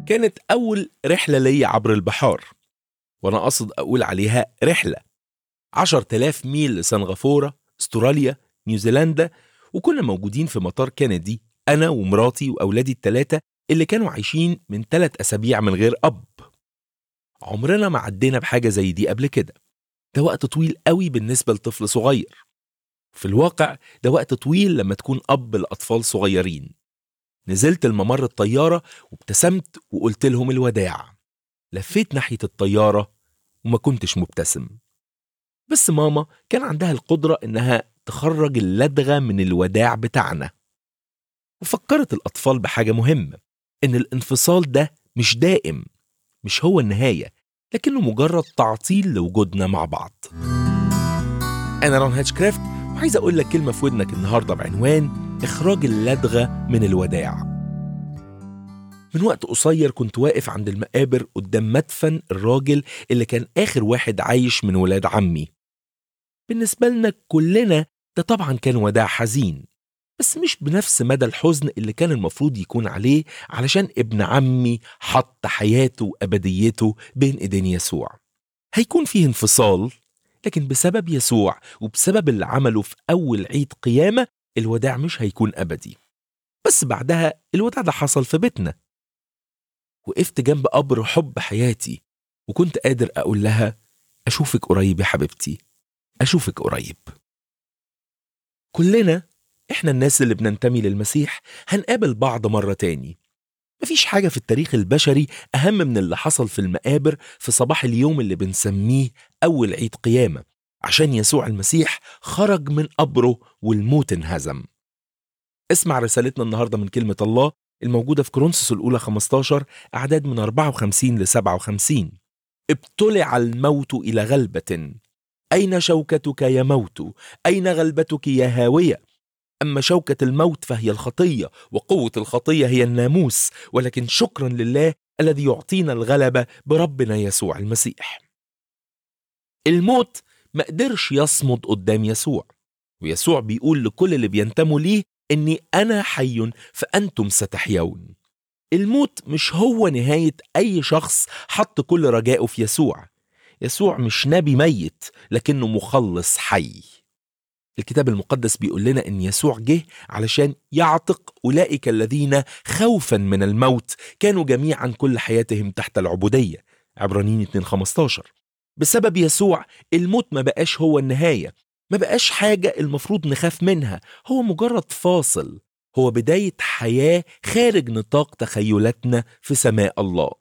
كانت أول رحلة لي عبر البحار وأنا أقصد أقول عليها رحلة عشر تلاف ميل لسنغافورة استراليا نيوزيلندا وكنا موجودين في مطار كندي أنا ومراتي وأولادي التلاتة اللي كانوا عايشين من ثلاث أسابيع من غير أب عمرنا ما عدينا بحاجة زي دي قبل كده ده وقت طويل قوي بالنسبة لطفل صغير في الواقع ده وقت طويل لما تكون أب لأطفال صغيرين نزلت الممر الطيارة وابتسمت وقلت لهم الوداع لفيت ناحية الطيارة وما كنتش مبتسم بس ماما كان عندها القدرة إنها تخرج اللدغة من الوداع بتاعنا وفكرت الأطفال بحاجة مهمة إن الانفصال ده مش دائم مش هو النهاية لكنه مجرد تعطيل لوجودنا مع بعض أنا رون هاتشكرافت وعايز أقول لك كلمة في ودنك النهاردة بعنوان إخراج اللدغة من الوداع من وقت قصير كنت واقف عند المقابر قدام مدفن الراجل اللي كان آخر واحد عايش من ولاد عمي بالنسبة لنا كلنا ده طبعا كان وداع حزين بس مش بنفس مدى الحزن اللي كان المفروض يكون عليه علشان ابن عمي حط حياته وأبديته بين إيدين يسوع هيكون فيه انفصال لكن بسبب يسوع وبسبب اللي عمله في أول عيد قيامة الوداع مش هيكون أبدي بس بعدها الوداع ده حصل في بيتنا وقفت جنب قبر حب حياتي وكنت قادر أقول لها أشوفك قريب يا حبيبتي أشوفك قريب كلنا إحنا الناس اللي بننتمي للمسيح هنقابل بعض مرة تاني مفيش حاجة في التاريخ البشري أهم من اللي حصل في المقابر في صباح اليوم اللي بنسميه أول عيد قيامة عشان يسوع المسيح خرج من قبره والموت انهزم اسمع رسالتنا النهاردة من كلمة الله الموجودة في كورنثوس الأولى 15 أعداد من 54 ل 57 ابتلع الموت إلى غلبة أين شوكتك يا موت؟ أين غلبتك يا هاوية؟ أما شوكة الموت فهي الخطية وقوة الخطية هي الناموس ولكن شكرا لله الذي يعطينا الغلبة بربنا يسوع المسيح الموت ما قدرش يصمد قدام يسوع ويسوع بيقول لكل اللي بينتموا ليه إني أنا حي فأنتم ستحيون الموت مش هو نهاية أي شخص حط كل رجائه في يسوع يسوع مش نبي ميت لكنه مخلص حي الكتاب المقدس بيقول لنا ان يسوع جه علشان يعتق اولئك الذين خوفا من الموت كانوا جميعا كل حياتهم تحت العبوديه عبرانيين 2 15 بسبب يسوع الموت ما بقاش هو النهايه ما بقاش حاجه المفروض نخاف منها هو مجرد فاصل هو بدايه حياه خارج نطاق تخيلاتنا في سماء الله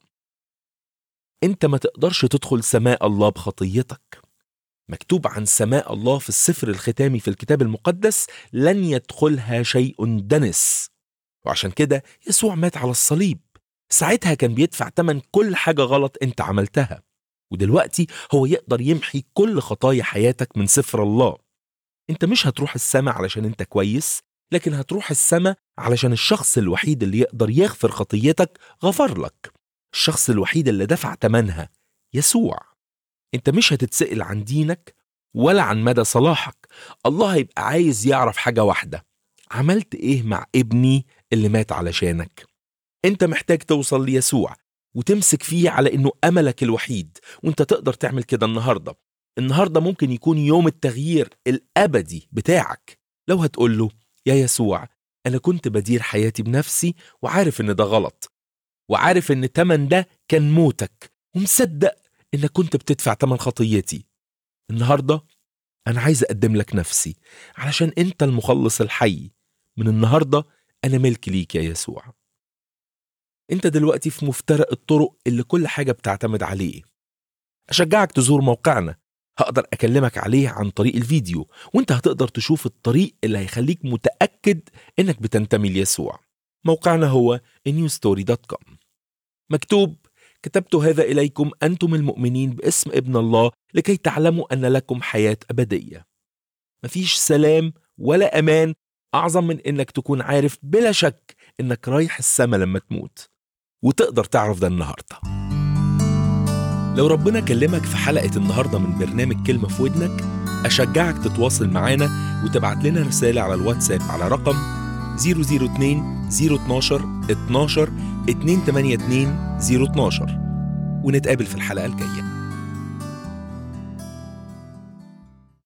انت ما تقدرش تدخل سماء الله بخطيتك مكتوب عن سماء الله في السفر الختامي في الكتاب المقدس لن يدخلها شيء دنس وعشان كده يسوع مات على الصليب ساعتها كان بيدفع تمن كل حاجة غلط انت عملتها ودلوقتي هو يقدر يمحي كل خطايا حياتك من سفر الله انت مش هتروح السماء علشان انت كويس لكن هتروح السماء علشان الشخص الوحيد اللي يقدر يغفر خطيتك غفر لك الشخص الوحيد اللي دفع تمنها يسوع انت مش هتتسأل عن دينك ولا عن مدى صلاحك الله هيبقى عايز يعرف حاجة واحدة عملت ايه مع ابني اللي مات علشانك انت محتاج توصل ليسوع وتمسك فيه على انه املك الوحيد وانت تقدر تعمل كده النهارده النهارده ممكن يكون يوم التغيير الابدي بتاعك لو هتقول له يا يسوع انا كنت بدير حياتي بنفسي وعارف ان ده غلط وعارف ان تمن ده كان موتك ومصدق انك كنت بتدفع تمن خطيتي النهارده انا عايز اقدم لك نفسي علشان انت المخلص الحي من النهارده انا ملك ليك يا يسوع انت دلوقتي في مفترق الطرق اللي كل حاجه بتعتمد عليه اشجعك تزور موقعنا هقدر اكلمك عليه عن طريق الفيديو وانت هتقدر تشوف الطريق اللي هيخليك متاكد انك بتنتمي ليسوع موقعنا هو newstory.com مكتوب كتبت هذا إليكم أنتم المؤمنين باسم ابن الله لكي تعلموا أن لكم حياة أبدية مفيش سلام ولا أمان أعظم من إنك تكون عارف بلا شك إنك رايح السما لما تموت وتقدر تعرف ده النهاردة لو ربنا كلمك في حلقة النهاردة من برنامج كلمة في ودنك أشجعك تتواصل معانا وتبعت لنا رسالة على الواتساب على رقم 002 012 12 282 012 ونتقابل في الحلقة الجاية